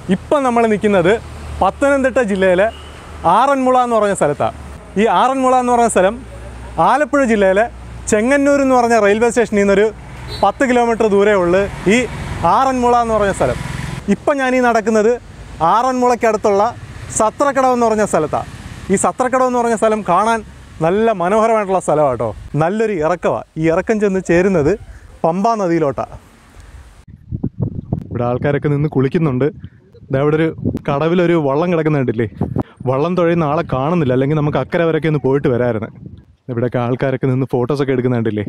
ഇപ്പം നമ്മൾ നിൽക്കുന്നത് പത്തനംതിട്ട ജില്ലയിലെ ആറന്മുള എന്ന് പറഞ്ഞ സ്ഥലത്താണ് ഈ ആറന്മുള എന്ന് പറഞ്ഞ സ്ഥലം ആലപ്പുഴ ജില്ലയിലെ ചെങ്ങന്നൂർ എന്ന് പറഞ്ഞ റെയിൽവേ സ്റ്റേഷനിൽ നിന്നൊരു പത്ത് കിലോമീറ്റർ ദൂരേ ഉള്ളു ഈ ആറന്മുള എന്ന് പറഞ്ഞ സ്ഥലം ഇപ്പം ഞാൻ ഈ നടക്കുന്നത് ആറന്മുളയ്ക്കടുത്തുള്ള സത്രക്കടവ് എന്ന് പറഞ്ഞ സ്ഥലത്താണ് ഈ സത്രക്കടവ് എന്ന് പറഞ്ഞ സ്ഥലം കാണാൻ നല്ല മനോഹരമായിട്ടുള്ള സ്ഥലമാണ് കേട്ടോ നല്ലൊരു ഇറക്കമാണ് ഈ ഇറക്കം ചെന്ന് ചേരുന്നത് പമ്പാ നദിയിലോട്ടാണ് ഇവിടെ ആൾക്കാരൊക്കെ നിന്ന് കുളിക്കുന്നുണ്ട് ദാ ഇവിടെ ഒരു കടവിലൊരു വള്ളം കിടക്കുന്നുണ്ടില്ലേ വള്ളം തുഴയുന്ന ആളെ കാണുന്നില്ല അല്ലെങ്കിൽ നമുക്ക് അക്കരെ വരെയൊക്കെ ഒന്ന് പോയിട്ട് വരാമായിരുന്നു ഇവിടെയൊക്കെ ആൾക്കാരൊക്കെ നിന്ന് ഫോട്ടോസൊക്കെ എടുക്കുന്നുണ്ടില്ലേ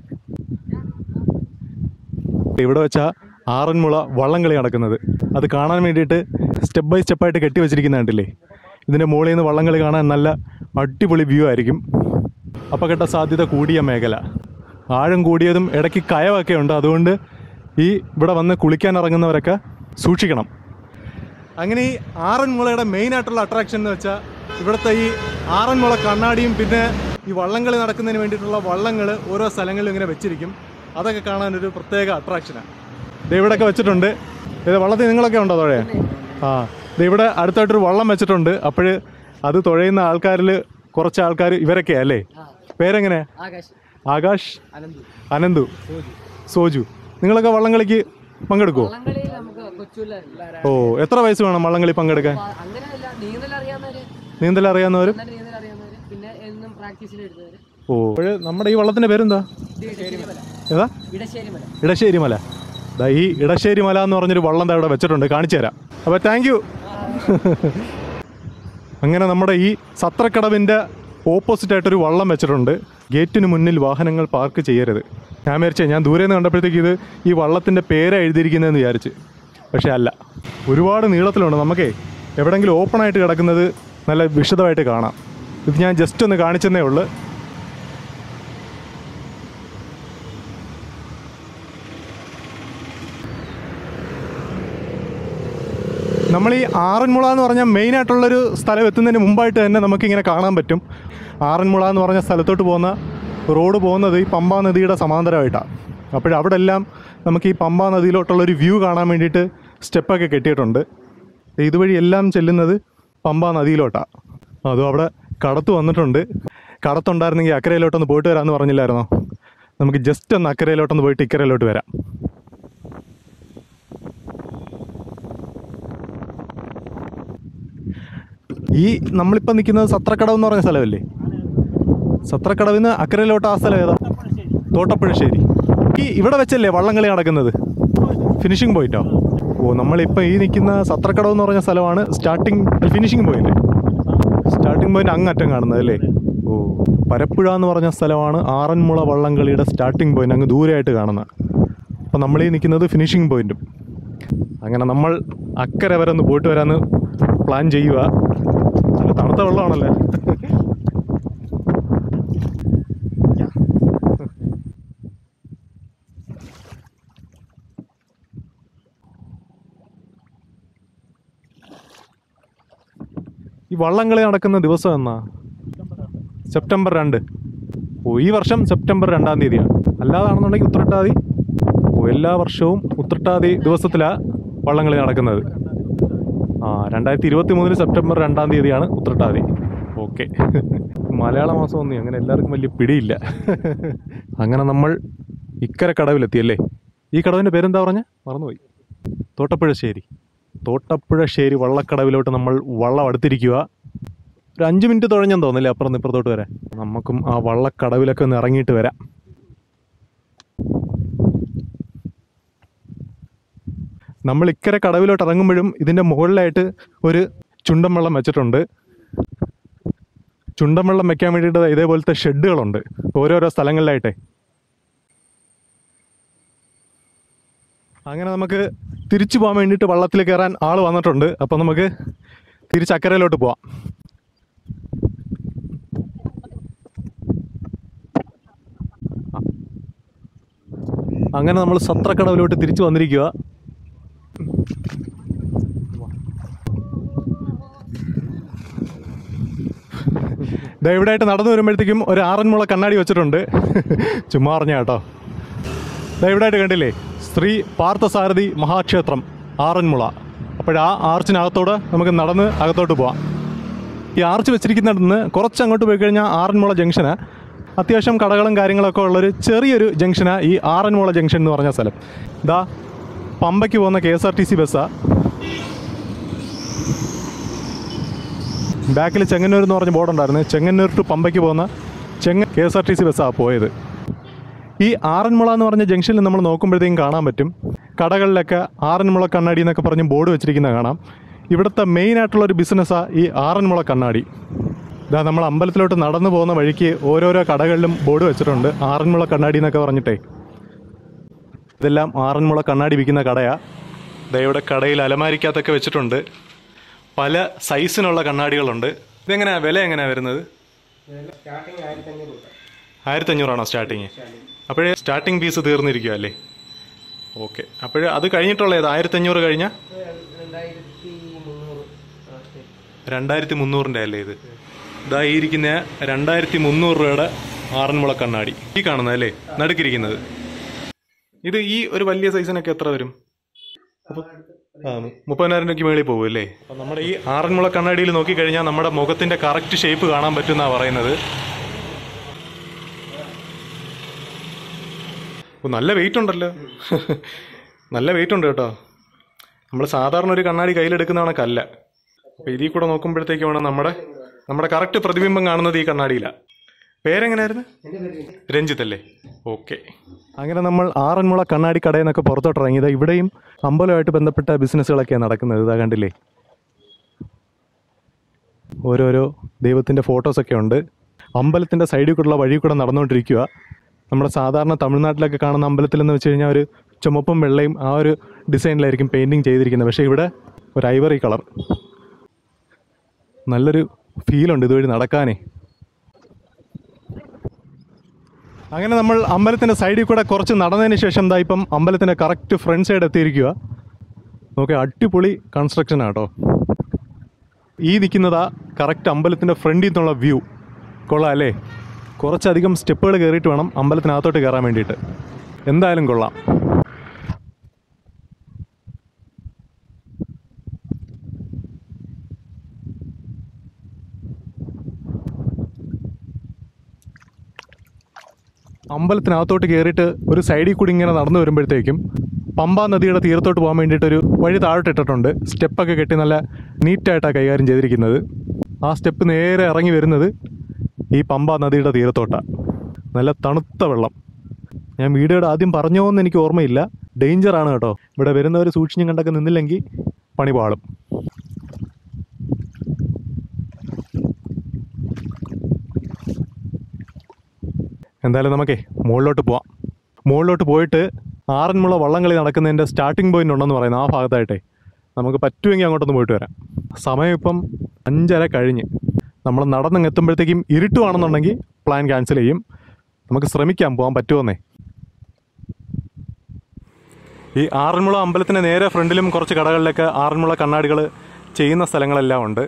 ഇവിടെ വെച്ചാ ആറന്മുള വള്ളം കളി നടക്കുന്നത് അത് കാണാൻ വേണ്ടിയിട്ട് സ്റ്റെപ്പ് ബൈ സ്റ്റെപ്പായിട്ട് കെട്ടി വെച്ചിരിക്കുന്നുണ്ടില്ലേ ഇതിൻ്റെ മുകളിൽ നിന്ന് വള്ളം കളി കാണാൻ നല്ല അടിപൊളി വ്യൂ ആയിരിക്കും അപകട സാധ്യത കൂടിയ മേഖല ആഴം കൂടിയതും ഇടയ്ക്ക് കയവൊക്കെ ഉണ്ട് അതുകൊണ്ട് ഈ ഇവിടെ വന്ന് കുളിക്കാൻ ഇറങ്ങുന്നവരൊക്കെ സൂക്ഷിക്കണം അങ്ങനെ ഈ ആറന്മുളയുടെ മെയിൻ ആയിട്ടുള്ള അട്രാക്ഷൻ എന്ന് വെച്ചാൽ ഇവിടുത്തെ ഈ ആറന്മുള കണ്ണാടിയും പിന്നെ ഈ വള്ളംകളി നടക്കുന്നതിന് വേണ്ടിയിട്ടുള്ള വള്ളങ്ങൾ ഓരോ സ്ഥലങ്ങളിലും ഇങ്ങനെ വെച്ചിരിക്കും അതൊക്കെ കാണാൻ ഒരു പ്രത്യേക അട്രാക്ഷനാണ് ഇത് ഇവിടെയൊക്കെ വെച്ചിട്ടുണ്ട് ഇത് വള്ളത്തിൽ നിങ്ങളൊക്കെ ഉണ്ടോ തുഴയാൻ ആ ഇത് ഇവിടെ അടുത്തായിട്ടൊരു വള്ളം വെച്ചിട്ടുണ്ട് അപ്പോൾ അത് തുഴയുന്ന ആൾക്കാരിൽ കുറച്ച് ആൾക്കാർ ഇവരൊക്കെ അല്ലേ പേരെങ്ങനെ ആകാശ് ആകാശ് അനന്തു അനന്തു സോജു നിങ്ങളൊക്കെ വള്ളംകളിക്ക് പങ്കെടുക്കുമോ വള്ളംകളിയിൽ നമുക്ക് കൊച്ചുപിള്ളേരില്ല ഓ എത്ര വയസ്സ് വേണം വള്ളംകളി പങ്കെടുക്കാൻ അങ്ങനെയല്ല നീന്തൽ അറിയാവുന്നവര് നീന്തൽ അറിയാവുന്നവരും നന്നായിട്ട് നീന്തൽ അറിയാവുന്നവര് പിന്നെ എന്നും പ്രാക്ടീസിന് എടുത്തവര് ഓ അപ്പോഴ് നമ്മുടെ ഈ വള്ളത്തിന്റെ പേരെന്താ ഇടശ്ശേരിമല ഏതാ ഇടശ്ശേരിമല ഇടശ്ശേരി മല ദാ ഈ ഇടശ്ശേരി മല എന്ന് പറഞ്ഞൊരു വള്ളം ദാ ഇവിടെ വെച്ചിട്ടുണ്ട് കാണിച്ചു തരാം അപ്പോൾ താങ്ക് യു അങ്ങനെ നമ്മുടെ ഈ സത്രക്കടവിൻ്റെ ഓപ്പോസിറ്റ് ആയിട്ടൊരു വള്ളം വെച്ചിട്ടുണ്ട് ഗേറ്റിന് മുന്നിൽ വാഹനങ്ങൾ പാർക്ക് ചെയ്യരുത് ഞാൻ വിചാരിച്ചേ ഞാൻ ദൂരെ നിന്ന് കണ്ടപ്പോഴത്തേക്ക് ഇത് ഈ വള്ളത്തിൻ്റെ പേര് എഴുതിയിരിക്കുന്നതെന്ന് വിചാരിച്ച് പക്ഷേ അല്ല ഒരുപാട് നീളത്തിലുണ്ട് നമുക്കേ എവിടെയെങ്കിലും ഓപ്പൺ ആയിട്ട് കിടക്കുന്നത് നല്ല വിശദമായിട്ട് കാണാം ഇത് ഞാൻ ജസ്റ്റ് ഒന്ന് കാണിച്ചെന്നേ ഉള്ളൂ നമ്മൾ ഈ ആറന്മുള എന്ന് പറഞ്ഞാൽ മെയിൻ ആയിട്ടുള്ളൊരു സ്ഥലം എത്തുന്നതിന് മുമ്പായിട്ട് തന്നെ നമുക്കിങ്ങനെ കാണാൻ പറ്റും ആറന്മുള എന്ന് പറഞ്ഞ സ്ഥലത്തോട്ട് പോകുന്ന റോഡ് പോകുന്നത് ഈ പമ്പാ നദിയുടെ സമാന്തരമായിട്ടാണ് അപ്പോഴവിടെ എല്ലാം നമുക്ക് ഈ പമ്പാ നദിയിലോട്ടുള്ളൊരു വ്യൂ കാണാൻ വേണ്ടിയിട്ട് സ്റ്റെപ്പൊക്കെ കെട്ടിയിട്ടുണ്ട് ഇതുവഴി എല്ലാം ചെല്ലുന്നത് പമ്പാ നദിയിലോട്ടാണ് അതും അവിടെ കടത്ത് വന്നിട്ടുണ്ട് കടത്തുണ്ടായിരുന്നെങ്കിൽ അക്കരയിലോട്ടൊന്ന് പോയിട്ട് വരാമെന്ന് പറഞ്ഞില്ലായിരുന്നോ നമുക്ക് ജസ്റ്റ് ഒന്ന് അക്കരയിലോട്ടൊന്ന് പോയിട്ട് ഇക്കരയിലോട്ട് വരാം ഈ നമ്മളിപ്പോൾ നിൽക്കുന്നത് സത്രക്കടവ് എന്ന് പറഞ്ഞ സ്ഥലമല്ലേ സത്രക്കടവിൽ നിന്ന് അക്കരയിലോട്ട് ആ സ്ഥലം ഏതാ തോട്ടപ്പുഴശ്ശേരി ഈ ഇവിടെ വെച്ചല്ലേ വള്ളംകളി നടക്കുന്നത് ഫിനിഷിംഗ് പോയിന്റോ ഓ നമ്മളിപ്പോൾ ഈ നിൽക്കുന്ന സത്രക്കടവ് എന്ന് പറഞ്ഞ സ്ഥലമാണ് starting finishing point starting point അങ്ങറ്റം കാണുന്നത് അല്ലേ ഓ പരപ്പുഴ എന്ന് പറഞ്ഞ സ്ഥലമാണ് ആറന്മുള വള്ളംകളിയുടെ സ്റ്റാർട്ടിംഗ് പോയിന്റ് അങ്ങ് ദൂരെയായിട്ട് കാണുന്നത് അപ്പോൾ നമ്മൾ ഈ നിൽക്കുന്നത് ഫിനിഷിംഗ് പോയിന്റും അങ്ങനെ നമ്മൾ അക്കരെ വരെ ഒന്ന് പോയിട്ട് വരാമെന്ന് പ്ലാൻ ചെയ്യുക നല്ല തണുത്ത വെള്ളമാണല്ലേ ഈ വള്ളംകളി നടക്കുന്ന ദിവസം എന്നാ സെപ്റ്റംബർ രണ്ട് ഓ ഈ വർഷം സെപ്റ്റംബർ രണ്ടാം തീയതിയാണ് അല്ലാതാണെന്നുണ്ടെങ്കിൽ ഉത്രട്ടാതി ഓ എല്ലാ വർഷവും ഉത്രട്ടാതി ദിവസത്തിലാണ് വള്ളംകളി നടക്കുന്നത് ആ രണ്ടായിരത്തി ഇരുപത്തി മൂന്നിന് സെപ്റ്റംബർ രണ്ടാം തീയതിയാണ് ഉത്രട്ടാതി ഓക്കെ മലയാള മാസമൊന്നും അങ്ങനെ എല്ലാവർക്കും വലിയ പിടിയില്ല അങ്ങനെ നമ്മൾ ഇക്കര കടവിലെത്തിയല്ലേ ഈ കടവിൻ്റെ പേരെന്താ പറഞ്ഞ മറന്നുപോയി തോട്ടപ്പുഴശ്ശേരി തോട്ടപ്പുഴശ്ശേരി വള്ളക്കടവിലോട്ട് നമ്മൾ വള്ളം അടുത്തിരിക്കുക ഒരു അഞ്ച് മിനിറ്റ് തുഴഞ്ഞെന്ന് തോന്നില്ലേ അപ്പുറം നിന്ന് ഇപ്പുറത്തോട്ട് വരാൻ നമുക്കും ആ വള്ളക്കടവിലൊക്കെ ഒന്ന് ഇറങ്ങിയിട്ട് വരാം നമ്മൾ ഇക്കരെ കടവിലോട്ട് ഇറങ്ങുമ്പോഴും ഇതിൻ്റെ മുകളിലായിട്ട് ഒരു ചുണ്ടൻ വെള്ളം വെച്ചിട്ടുണ്ട് ചുണ്ടൻ വെള്ളം വെക്കാൻ വേണ്ടിയിട്ട് ഇതേപോലത്തെ ഷെഡുകളുണ്ട് ഓരോരോ സ്ഥലങ്ങളിലായിട്ടേ അങ്ങനെ നമുക്ക് തിരിച്ചു പോകാൻ വേണ്ടിയിട്ട് വള്ളത്തിൽ കയറാൻ ആൾ വന്നിട്ടുണ്ട് അപ്പോൾ നമുക്ക് തിരിച്ച് അക്കരയിലോട്ട് പോവാം അങ്ങനെ നമ്മൾ സത്രക്കടവിലോട്ട് തിരിച്ചു വന്നിരിക്കുക ദാ ഇവിടെയായിട്ട് നടന്നു വരുമ്പോഴത്തേക്കും ഒരു ആറന്മുള കണ്ണാടി വെച്ചിട്ടുണ്ട് ചുമ്മാ അറിഞ്ഞ കേട്ടോ ദാ ഇവിടെയായിട്ട് കണ്ടില്ലേ ശ്രീ പാർത്ഥസാരഥി മഹാക്ഷേത്രം ആറന്മുള അപ്പോൾ അപ്പോൾ ആ ആർച്ചിനകത്തോടെ നമുക്ക് നടന്ന് അകത്തോട്ട് പോവാം ഈ ആർച്ച് വെച്ചിരിക്കുന്നിടത്ത് നിന്ന് കുറച്ച് അങ്ങോട്ട് പോയി കഴിഞ്ഞാൽ ആറന്മുള ജംഗ്ഷന് അത്യാവശ്യം കടകളും കാര്യങ്ങളൊക്കെ ഉള്ളൊരു ചെറിയൊരു ജംഗ്ഷനാണ് ഈ ആറന്മുള ജംഗ്ഷൻ എന്ന് പറഞ്ഞ സ്ഥലം ഇതാ പമ്പയ്ക്ക് പോകുന്ന K S R T C ബസ്സാണ് ബാക്കിൽ ചെങ്ങന്നൂർ എന്ന് പറഞ്ഞ ബോർഡുണ്ടായിരുന്നു ചെങ്ങന്നൂർ ടു പമ്പയ്ക്ക് പോകുന്ന ചെങ്ങ K S R T C ബസ്സാണ് പോയത് ഈ ആറന്മുള എന്ന് പറഞ്ഞ ജംഗ്ഷനിൽ നമ്മൾ നോക്കുമ്പോഴത്തേക്കും കാണാൻ പറ്റും കടകളിലൊക്കെ ആറന്മുള കണ്ണാടി എന്നൊക്കെ പറഞ്ഞ് ബോർഡ് വെച്ചിരിക്കുന്ന കാണാം ഇവിടുത്തെ മെയിൻ ആയിട്ടുള്ള ഒരു ബിസിനസ്സാണ് ഈ ആറന്മുള കണ്ണാടി ഇതാ നമ്മൾ അമ്പലത്തിലോട്ട് നടന്നു പോകുന്ന വഴിക്ക് ഓരോരോ കടകളിലും ബോർഡ് വെച്ചിട്ടുണ്ട് ആറന്മുള കണ്ണാടി എന്നൊക്കെ പറഞ്ഞിട്ടേ ഇതെല്ലാം ആറന്മുള കണ്ണാടി വിൽക്കുന്ന കടയാണ് ദാ ഇവിടെ കടയിൽ അലമാരിക്കകത്തൊക്കെ വെച്ചിട്ടുണ്ട് പല സൈസിനുള്ള കണ്ണാടികളുണ്ട് ഇതെങ്ങനെയാ വില എങ്ങനെയാ വരുന്നത് സ്റ്റാർട്ടിങ് ആയിരത്തി അഞ്ഞൂറ് രൂപ ആയിരത്തി അഞ്ഞൂറാണോ സ്റ്റാർട്ടിങ് അപ്പോഴേ സ്റ്റാർട്ടിങ് ഫീസ് തീർന്നിരിക്കുക അല്ലേ ഓക്കെ അപ്പോഴേ അത് കഴിഞ്ഞിട്ടുള്ള ഏത് ആയിരത്തി അഞ്ഞൂറ് കഴിഞ്ഞാൽ രണ്ടായിരത്തി മുന്നൂറ് രണ്ടായിരത്തി മുന്നൂറിൻ്റെ അല്ലേ ഇത് ഇതാ ഈ ഇരിക്കുന്ന രണ്ടായിരത്തി മുന്നൂറ് രൂപയുടെ ആറന്മുള കണ്ണാടി ഈ കാണുന്നത് അല്ലേ നടുക്കിരിക്കുന്നത് ഇത് ഈ ഒരു വലിയ സൈസിനൊക്കെ എത്ര വരും മുപ്പ- ആ, മുപ്പതിനായിരം രൂപയ്ക്ക് മേളിൽ പോകും അല്ലേ അപ്പം നമ്മുടെ ഈ ആറന്മുള കണ്ണാടിയിൽ നോക്കിക്കഴിഞ്ഞാൽ നമ്മുടെ മുഖത്തിന്റെ കറക്റ്റ് ഷേപ്പ് കാണാൻ പറ്റുമെന്നാണ് പറയുന്നത് ഓ, നല്ല വെയിറ്റ് ഉണ്ടല്ലോ നല്ല വെയിറ്റ് ഉണ്ട് കേട്ടോ നമ്മൾ സാധാരണ ഒരു കണ്ണാടി കയ്യിലെടുക്കുന്ന കണക്കല്ല അപ്പോൾ ഇതിൽ കൂടെ നോക്കുമ്പോഴത്തേക്ക് വേണം നമ്മുടെ നമ്മുടെ കറക്റ്റ് പ്രതിബിംബം കാണുന്നത് ഈ കണ്ണാടിയിലാണ് പേരെങ്ങനെയായിരുന്നു എൻ്റെ പേര് രഞ്ജിത്ത് അല്ലേ ഓക്കെ അങ്ങനെ നമ്മൾ ആറന്മുള കണ്ണാടി കടയിൽ നിന്നൊക്കെ പുറത്തോട്ട് ഇറങ്ങിയത് ഇവിടെയും അമ്പലമായിട്ട് ബന്ധപ്പെട്ട ബിസിനസ്സുകളൊക്കെയാണ് നടക്കുന്നത് ഇതാ കണ്ടില്ലേ ഓരോരോ ദൈവത്തിൻ്റെ ഫോട്ടോസൊക്കെ ഉണ്ട് അമ്പലത്തിൻ്റെ സൈഡിൽ കൂടെയുള്ള വഴി കൂടെ നടന്നുകൊണ്ടിരിക്കുക നമ്മുടെ സാധാരണ തമിഴ്നാട്ടിലൊക്കെ കാണുന്ന അമ്പലത്തിലെന്ന് വെച്ച് കഴിഞ്ഞാൽ ഒരു ചുമപ്പും വെള്ളയും ആ ഒരു ഡിസൈനിലായിരിക്കും പെയിൻറ്റിങ് ചെയ്തിരിക്കുന്നത് പക്ഷേ ഇവിടെ ഒരു ഐവറി കളർ നല്ലൊരു ഫീലുണ്ട് ഇതുവഴി നടക്കാനേ അങ്ങനെ നമ്മൾ അമ്പലത്തിൻ്റെ സൈഡിൽ കൂടെ കുറച്ച് നടന്നതിന് ശേഷം ദാ ഇപ്പം അമ്പലത്തിൻ്റെ കറക്റ്റ് ഫ്രണ്ട് സൈഡ് എത്തിയിരിക്കുക നോക്കി അടിപൊളി കൺസ്ട്രക്ഷൻ ആട്ടോ ഈ നിൽക്കുന്നതാ കറക്റ്റ് അമ്പലത്തിൻ്റെ ഫ്രണ്ടിൽ നിന്നുള്ള വ്യൂ കൊള്ളാം അല്ലേ കുറച്ചധികം സ്റ്റെപ്പുകൾ കയറിയിട്ട് വേണം അമ്പലത്തിനകത്തോട്ട് കയറാൻ വേണ്ടിയിട്ട് എന്തായാലും കൊള്ളാം അമ്പലത്തിനകത്തോട്ട് കയറിയിട്ട് ഒരു സൈഡിൽ കൂടി ഇങ്ങനെ നടന്നു വരുമ്പോഴത്തേക്കും പമ്പ നദിയുടെ തീരത്തോട്ട് പോകാൻ വേണ്ടിയിട്ടൊരു വഴി താഴോട്ട് ഇട്ടിട്ടുണ്ട് സ്റ്റെപ്പൊക്കെ കെട്ടി നല്ല നീറ്റായിട്ടാണ് കൈകാര്യം ചെയ്തിരിക്കുന്നത് ആ സ്റ്റെപ്പ് നേരെ ഇറങ്ങി വരുന്നത് ഈ പമ്പ നദിയുടെ തീരത്തോട്ടാണ് നല്ല തണുത്ത വെള്ളം ഞാൻ വീഡിയോയുടെ ആദ്യം പറഞ്ഞോ എന്ന് എനിക്ക് ഓർമ്മയില്ല ഡേഞ്ചറാണ് കേട്ടോ ഇവിടെ വരുന്നവർ സൂക്ഷിച്ചും കണ്ടൊക്കെ നിന്നില്ലെങ്കിൽ പണി പാളും എന്തായാലും നമുക്കേ മുകളിലോട്ട് പോവാം മുകളിലോട്ട് പോയിട്ട് ആറന്മുള വള്ളംകളി നടക്കുന്നതിൻ്റെ സ്റ്റാർട്ടിംഗ് പോയിന്റ് ഉണ്ടെന്ന് പറയുന്നത് ആ ഭാഗത്തായിട്ടേ നമുക്ക് പറ്റുമെങ്കിൽ അങ്ങോട്ടൊന്ന് പോയിട്ട് വരാം സമയം ഇപ്പം അഞ്ചര കഴിഞ്ഞ് നമ്മൾ നടന്നങ്ങ് എത്തുമ്പോഴത്തേക്കും ഇരുട്ടുവാണെന്നുണ്ടെങ്കിൽ പ്ലാൻ ക്യാൻസൽ ചെയ്യും നമുക്ക് ശ്രമിക്കാം പോകാൻ പറ്റുമെന്നേ ഈ ആറന്മുള അമ്പലത്തിന് നേരെ ഫ്രണ്ടിലും കുറച്ച് കടകളിലൊക്കെ ആറന്മുള കണ്ണാടികൾ ചെയ്യുന്ന സ്ഥലങ്ങളെല്ലാം ഉണ്ട്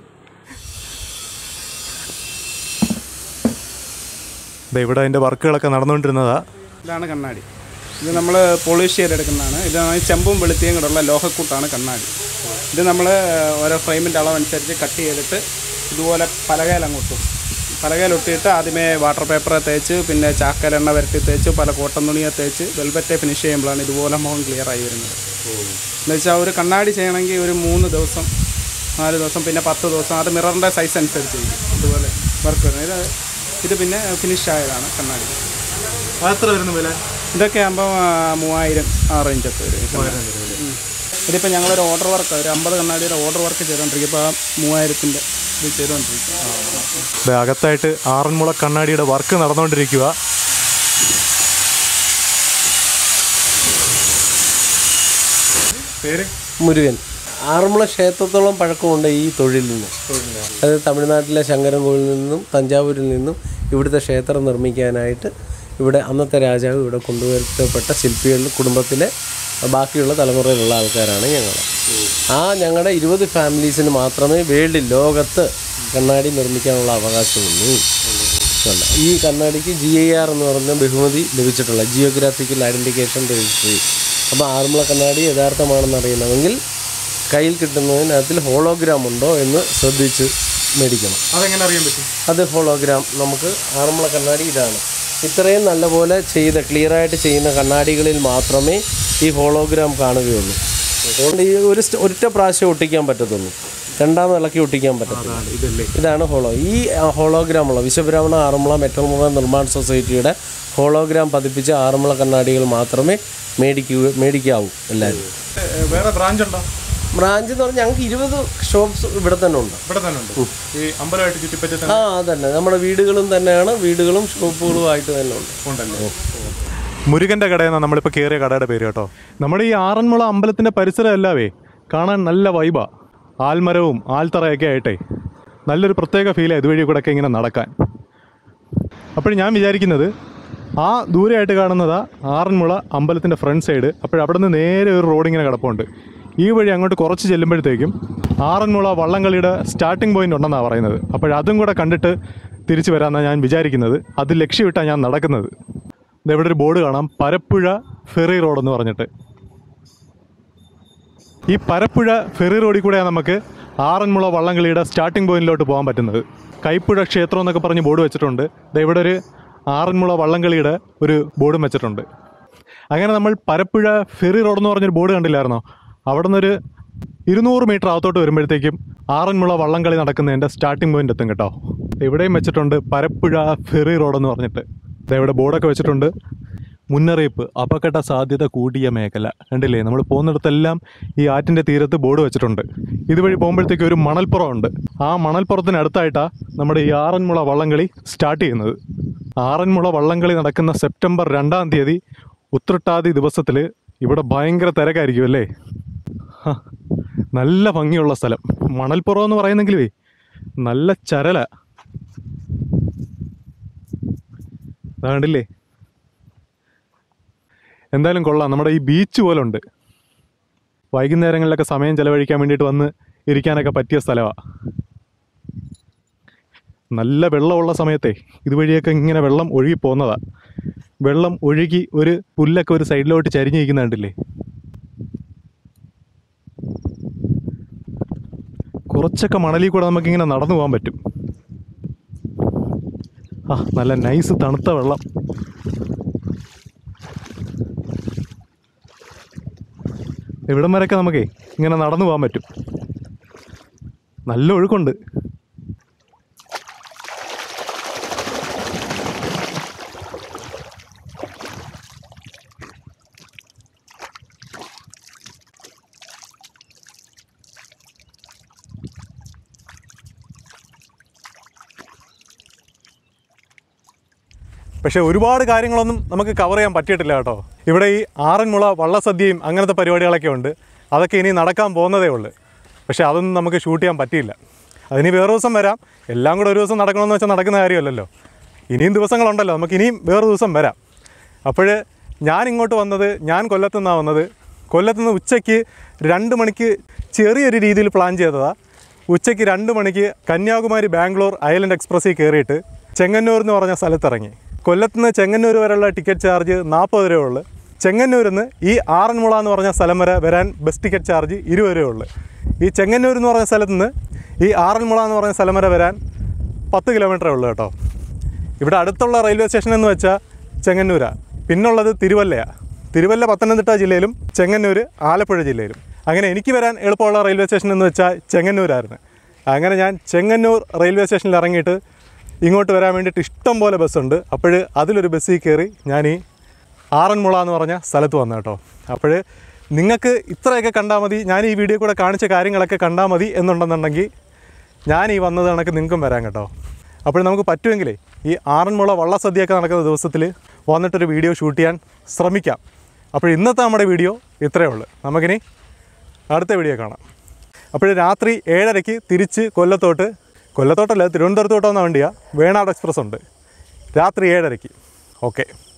ദേ ഇവിടെ അതിൻ്റെ വർക്കുകളൊക്കെ നടന്നുകൊണ്ടിരുന്നതാ ഇതാണ് കണ്ണാടി ഇത് നമ്മൾ പോളിഷ് ചെയ്തെടുക്കുന്നതാണ് ഇതാണ് ചെമ്പും വെളുത്തിയും കൂടെയുള്ള ലോഹക്കൂട്ടാണ് കണ്ണാടി ഇത് നമ്മൾ ഓരോ ഫ്രെയിമിൻ്റെ അളവനുസരിച്ച് കട്ട് ചെയ്തിട്ട് ഇതുപോലെ പലകയിൽ അങ്ങോട്ടും പലകയിൽ ഒട്ടിയിട്ട് ആദ്യമേ വാട്ടർ പേപ്പർ തേച്ച് പിന്നെ ചാക്കലെണ്ണ വരട്ടി തേച്ച് പല കോട്ടൺ തുണിയെ തേച്ച് വെൽവെറ്റെ ഫിനിഷ് ചെയ്യുമ്പോഴാണ് ഇതുപോലെ മുഖം ക്ലിയർ ആയി വരുന്നത് എന്ന് വെച്ചാൽ ഒരു കണ്ണാടി ചെയ്യണമെങ്കിൽ ഒരു മൂന്ന് ദിവസം നാല് ദിവസം പിന്നെ പത്ത് ദിവസം അത് മിററിൻ്റെ സൈസ് അനുസരിച്ച് ചെയ്യും ഇതുപോലെ വർക്ക് വരുന്നത് ഇത് ഇത് പിന്നെ ഫിനിഷ് ആയതാണ് കണ്ണാടി എത്ര വരുന്നു വില ഇതൊക്കെ ആകുമ്പോൾ മൂവായിരം ആ റേഞ്ചൊക്കെ വരും ഉം. ഇതിപ്പോൾ ഞങ്ങളൊരു ഓർഡർ വർക്ക് ഒരു അമ്പത് കണ്ണാടിയുടെ ഓർഡർ വർക്ക് ചെയ്തുകൊണ്ടിരിക്കും ഇപ്പോൾ ആ മൂവായിരത്തിൻ്റെ ഇത് ചെയ്തുകൊണ്ടിരിക്കും ദേ അകത്തായിട്ട് ആറന്മുള കണ്ണാടിയുടെ വർക്ക് നടന്നുകൊണ്ടിരിക്കുക പേര് മുരുകൻ ആറന്മുള ക്ഷേത്രത്തോളം പഴക്കമുണ്ട് ഈ തൊഴിലിന് അത് തമിഴ്നാട്ടിലെ ശങ്കരൻകോവിൽ നിന്നും തഞ്ചാവൂരിൽ നിന്നും ഇവിടുത്തെ ക്ഷേത്രം നിർമ്മിക്കാനായിട്ട് ഇവിടെ അന്നത്തെ രാജാവ് ഇവിടെ കൊണ്ടുവരുത്തപ്പെട്ട ശില്പികളിൽ കുടുംബത്തിലെ ബാക്കിയുള്ള തലമുറയിലുള്ള ആൾക്കാരാണ് ഞങ്ങൾ ആ ഞങ്ങളുടെ ഇരുപത് ഫാമിലീസിന് മാത്രമേ വേൾഡിൽ ലോകത്ത് കണ്ണാടി നിർമ്മിക്കാനുള്ള അവകാശമുള്ളൂ ഉണ്ട്. ഈ കണ്ണാടിക്ക് ജി ഐ ആർ എന്ന് പറയുന്ന ബഹുമതി ലഭിച്ചിട്ടുള്ള ജിയോഗ്രാഫിക്കൽ ഐഡൻറ്റിഫിക്കേഷൻ രജിസ്ട്രി അപ്പോൾ ആറന്മുള കണ്ണാടി യഥാർത്ഥമാണെന്ന് അറിയണമെങ്കിൽ കയ്യിൽ കിട്ടുന്നതിനകത്തിൽ ഹോളോഗ്രാം ഉണ്ടോ എന്ന് ശ്രദ്ധിച്ച് മേടിക്കണം അതെങ്ങനെ അറിയാൻ പറ്റും അത് ഹോളോഗ്രാം നമുക്ക് ആറന്മുള കണ്ണാടി ഇതാണ് ഇത്രയും നല്ലപോലെ ചെയ്ത ക്ലിയറായിട്ട് ചെയ്യുന്ന കണ്ണാടികളിൽ മാത്രമേ ഈ ഹോളോഗ്രാം കാണുകയുള്ളൂ അതുകൊണ്ട് ഈ ഒരു സ്റ്റ- ഒറ്റ പ്രാവശ്യം ഒട്ടിക്കാൻ പറ്റത്തുള്ളൂ രണ്ടാമത് ഇളക്കി ഒട്ടിക്കാൻ പറ്റത്തില്ല ഇതല്ലേ ഇതാണ് ഹോളോ ഈ ആ, ഹോളോഗ്രാം ഉള്ള വിശ്വബ്രാഹ്മണ ആറന്മുള മെറ്റൽമുള നിർമ്മാണ സൊസൈറ്റിയുടെ ഹോളോഗ്രാം പതിപ്പിച്ച ആറന്മുള കണ്ണാടികൾ മാത്രമേ മേടിക്കൂ മേടിക്കാവൂ എല്ലാവരും വേറെ ബ്രാഞ്ച് ഉണ്ടോ ബ്രാഞ്ച് എന്ന് പറഞ്ഞാൽ ഞങ്ങൾക്ക് ഇരുപത് ഷോപ്സ് ഇവിടെ തന്നെ ഉണ്ട് ഇവിടെ തന്നെ ഉണ്ട് ഈ അമ്പലമായിട്ട് ചുറ്റിപ്പറ്റി ആ അതന്നെ നമ്മുടെ വീടുകളും തന്നെയാണ് വീടുകളും ഷോപ്പുകളും ആയിട്ട് തന്നെ ഉണ്ട് ഉണ്ടല്ലേ മുരുകന്റെ കടയെന്നാണ് നമ്മളിപ്പോൾ കയറിയ കടയുടെ പേര് കേട്ടോ നമ്മുടെ ഈ ആറന്മുള അമ്പലത്തിന്റെ പരിസരം എല്ലാവേ കാണാൻ നല്ല വൈബാ ആൽമരവും ആൽത്തറയൊക്കെ ആയിട്ടേ നല്ലൊരു പ്രത്യേക ഫീലാണ് ഇതുവഴി കൂടെ ഒക്കെ ഇങ്ങനെ നടക്കാൻ അപ്പോൾ ഞാൻ വിചാരിക്കുന്നത് ആ ദൂരെയായിട്ട് കാണുന്നതാ ആറന്മുള അമ്പലത്തിൻ്റെ ഫ്രണ്ട് സൈഡ് അപ്പോൾ അവിടെ നിന്ന് നേരെ ഒരു റോഡ് ഇങ്ങനെ കിടപ്പുണ്ട് ഈ വഴി അങ്ങോട്ട് കുറച്ച് ചെല്ലുമ്പോഴത്തേക്കും ആറന്മുള വള്ളംകളിയുടെ സ്റ്റാർട്ടിംഗ് പോയിന്റ് ഉണ്ടെന്നാണ് പറയുന്നത് അപ്പോൾ അതും കൂടെ കണ്ടിട്ട് തിരിച്ചു വരാമെന്നാണ് ഞാൻ വിചാരിക്കുന്നത് അത് ലക്ഷ്യമിട്ടാണ് ഞാൻ നടക്കുന്നത് ദേ ഇവിടെ ഒരു ബോർഡ് കാണാം പരപ്പുഴ ഫെറി റോഡ് എന്ന് പറഞ്ഞിട്ട് ഈ പരപ്പുഴ ഫെറി റോഡിൽ കൂടെയാണ് നമുക്ക് ആറന്മുള വള്ളംകളിയുടെ സ്റ്റാർട്ടിംഗ് പോയിന്റിലോട്ട് പോകാൻ പറ്റുന്നത് കൈപ്പുഴ ക്ഷേത്രം എന്നൊക്കെ പറഞ്ഞ് ബോർഡ് വെച്ചിട്ടുണ്ട് ദേ ഇവിടെ ഒരു ആറന്മുള വള്ളംകളിയുടെ ഒരു ബോർഡും വെച്ചിട്ടുണ്ട് അങ്ങനെ നമ്മൾ പരപ്പുഴ ഫെറി റോഡ് എന്ന് പറഞ്ഞൊരു ബോർഡ് കണ്ടില്ലായിരുന്നോ അവിടെ നിന്നൊരു ഇരുന്നൂറ് മീറ്റർ അകത്തോട്ട് വരുമ്പോഴത്തേക്കും ആറന്മുള വള്ളംകളി നടക്കുന്നതിൻ്റെ സ്റ്റാർട്ടിംഗ് പോയിന്റ് എത്തും കേട്ടോ ഇവിടെയും വെച്ചിട്ടുണ്ട് പരപ്പുഴ ഫെറി റോഡ് എന്ന് പറഞ്ഞിട്ട് ദേ ഇവിടെ ബോർഡൊക്കെ വെച്ചിട്ടുണ്ട് മുന്നറിയിപ്പ് അപകട സാധ്യത കൂടിയ മേഖല കണ്ടില്ലേ നമ്മൾ പോകുന്നിടത്തെല്ലാം ഈ ആറ്റിൻ്റെ തീരത്ത് ബോർഡ് വെച്ചിട്ടുണ്ട് ഇതുവഴി പോകുമ്പോഴത്തേക്ക് ഒരു മണൽപ്പുറം ഉണ്ട് ആ മണൽപ്പുറത്തിന് അടുത്തായിട്ടാണ് നമ്മുടെ ഈ ആറന്മുള വള്ളംകളി സ്റ്റാർട്ട് ചെയ്യുന്നത് ആറന്മുള വള്ളംകളി നടക്കുന്ന സെപ്റ്റംബർ രണ്ടാം തീയതി ഉത്രട്ടാതി ദിവസത്തിൽ ഇവിടെ ഭയങ്കര തിരക്കായിരിക്കും അല്ലേ ഹ, നല്ല ഭംഗിയുള്ള സ്ഥലം മണൽപ്പുറം എന്ന് പറയുന്നെങ്കിലേ നല്ല ചരല ദാ കണ്ടില്ലേ എന്തായാലും കൊള്ളാം നമ്മുടെ ഈ ബീച്ച് പോലെ ഉണ്ട് വൈകുന്നേരങ്ങളിലൊക്കെ സമയം ചെലവഴിക്കാൻ വേണ്ടിയിട്ട് വന്ന് ഇരിക്കാനൊക്കെ പറ്റിയ സ്ഥലമാണ് നല്ല വെള്ളമുള്ള സമയത്തെ ഇതുവഴിയൊക്കെ ഇങ്ങനെ വെള്ളം ഒഴുകി പോകുന്നതാ വെള്ളം ഒഴുകി ഒരു പുല്ലൊക്കെ ഒരു സൈഡിലോട്ട് ചരിഞ്ഞ് നിൽക്കുന്ന കണ്ടില്ലേ കുറച്ചൊക്കെ മണലിൽ കൂടെ നമുക്കിങ്ങനെ നടന്നു പോകാൻ പറ്റും ആ നല്ല നൈസ് തണുത്ത വെള്ളം ഇവിടം വരെയൊക്കെ നമുക്കേ ഇങ്ങനെ നടന്നു പോകാൻ പറ്റും നല്ല ഒഴുക്കുണ്ട് പക്ഷേ ഒരുപാട് കാര്യങ്ങളൊന്നും നമുക്ക് കവർ ചെയ്യാൻ പറ്റിയിട്ടില്ല കേട്ടോ ഇവിടെ ഈ ആറന്മുള വള്ളസദ്യയും അങ്ങനത്തെ പരിപാടികളൊക്കെ ഉണ്ട് അതൊക്കെ ഇനി നടക്കാൻ പോകുന്നതേ ഉള്ളൂ പക്ഷേ അതൊന്നും നമുക്ക് ഷൂട്ട് ചെയ്യാൻ പറ്റിയില്ല അതിന് വേറെ ദിവസം വരാം എല്ലാം കൂടെ ഒരു ദിവസം നടക്കണമെന്ന് വെച്ചാൽ നടക്കുന്ന കാര്യമല്ലല്ലോ ഇനിയും ദിവസങ്ങളുണ്ടല്ലോ നമുക്ക് ഇനിയും വേറെ ദിവസം വരാം അപ്പോൾ ഞാൻ ഇങ്ങോട്ട് വന്നത് ഞാൻ കൊല്ലത്തു നിന്നാണ് വന്നത് കൊല്ലത്തു നിന്ന് ഉച്ചയ്ക്ക് രണ്ട് മണിക്ക് ചെറിയൊരു രീതിയിൽ പ്ലാൻ ചെയ്തതാണ് ഉച്ചയ്ക്ക് രണ്ട് മണിക്ക് കന്യാകുമാരി ബാംഗ്ലൂർ ഐലൻഡ് എക്സ്പ്രസ്സിൽ കയറിയിട്ട് ചെങ്ങന്നൂർ എന്ന് പറഞ്ഞ സ്ഥലത്തിറങ്ങി കൊല്ലത്ത് നിന്ന് ചെങ്ങന്നൂർ വരെയുള്ള ടിക്കറ്റ് ചാർജ് നാൽപ്പത് രൂപ ഉള്ളു ചെങ്ങന്നൂരിൽ നിന്ന് ഈ ആറന്മുള എന്ന് പറഞ്ഞ സ്ഥലം വരെ വരാൻ ബസ് ടിക്കറ്റ് ചാർജ് ഇരുപത് രൂപ ഉള്ളു ഈ ചെങ്ങന്നൂർ എന്ന് പറഞ്ഞ സ്ഥലത്ത് നിന്ന് ഈ ആറന്മുള എന്ന് പറഞ്ഞ സ്ഥലം വരെ വരാൻ പത്ത് കിലോമീറ്ററേ ഉള്ളൂ കേട്ടോ ഇവിടെ അടുത്തുള്ള റെയിൽവേ സ്റ്റേഷൻ എന്ന് വെച്ചാൽ ചെങ്ങന്നൂരാണ് പിന്നുള്ളത് തിരുവല്ലയാണ് തിരുവല്ല പത്തനംതിട്ട ജില്ലയിലും ചെങ്ങന്നൂർ ആലപ്പുഴ ജില്ലയിലും അങ്ങനെ എനിക്ക് വരാൻ എളുപ്പമുള്ള റെയിൽവേ സ്റ്റേഷൻ എന്ന് വെച്ചാൽ ചെങ്ങന്നൂരായിരുന്നു അങ്ങനെ ഞാൻ ചെങ്ങന്നൂർ റെയിൽവേ സ്റ്റേഷനിൽ ഇറങ്ങിയിട്ട് ഇങ്ങോട്ട് വരാൻ വേണ്ടിയിട്ട് ഇഷ്ടം പോലെ ബസ്സുണ്ട് അപ്പോൾ അതിലൊരു ബസ്സിൽ കയറി ഞാൻ ഈ ആറന്മുള എന്ന് പറഞ്ഞ സ്ഥലത്ത് വന്നു കേട്ടോ അപ്പോൾ നിങ്ങൾക്ക് ഇത്രയൊക്കെ കണ്ടാൽ മതി ഞാൻ ഈ വീഡിയോ കൂടെ കാണിച്ച കാര്യങ്ങളൊക്കെ കണ്ടാൽ മതി എന്നുണ്ടെന്നുണ്ടെങ്കിൽ ഞാൻ ഈ വന്നത് കണക്ക് നിങ്ങൾക്കും വരാൻ കേട്ടോ അപ്പോൾ നമുക്ക് പറ്റുമെങ്കിലേ ഈ ആറന്മുള വള്ളസദ്യയൊക്കെ നടക്കുന്ന ദിവസത്തിൽ വന്നിട്ടൊരു വീഡിയോ ഷൂട്ട് ചെയ്യാൻ ശ്രമിക്കാം അപ്പോൾ ഇന്നത്തെ നമ്മുടെ വീഡിയോ ഇത്രയേ ഉള്ളൂ നമുക്കിനി അടുത്ത വീഡിയോ കാണാം അപ്പോൾ രാത്രി ഏഴരയ്ക്ക് തിരിച്ച് കൊല്ലത്തോട്ട് കൊല്ലത്തോട്ടല്ല തിരുവനന്തപുരത്തോട്ട് വന്ന വണ്ടിയാണ് വേണാട് എക്സ്പ്രസ് ഉണ്ട് രാത്രി ഏഴരയ്ക്ക് ഓക്കെ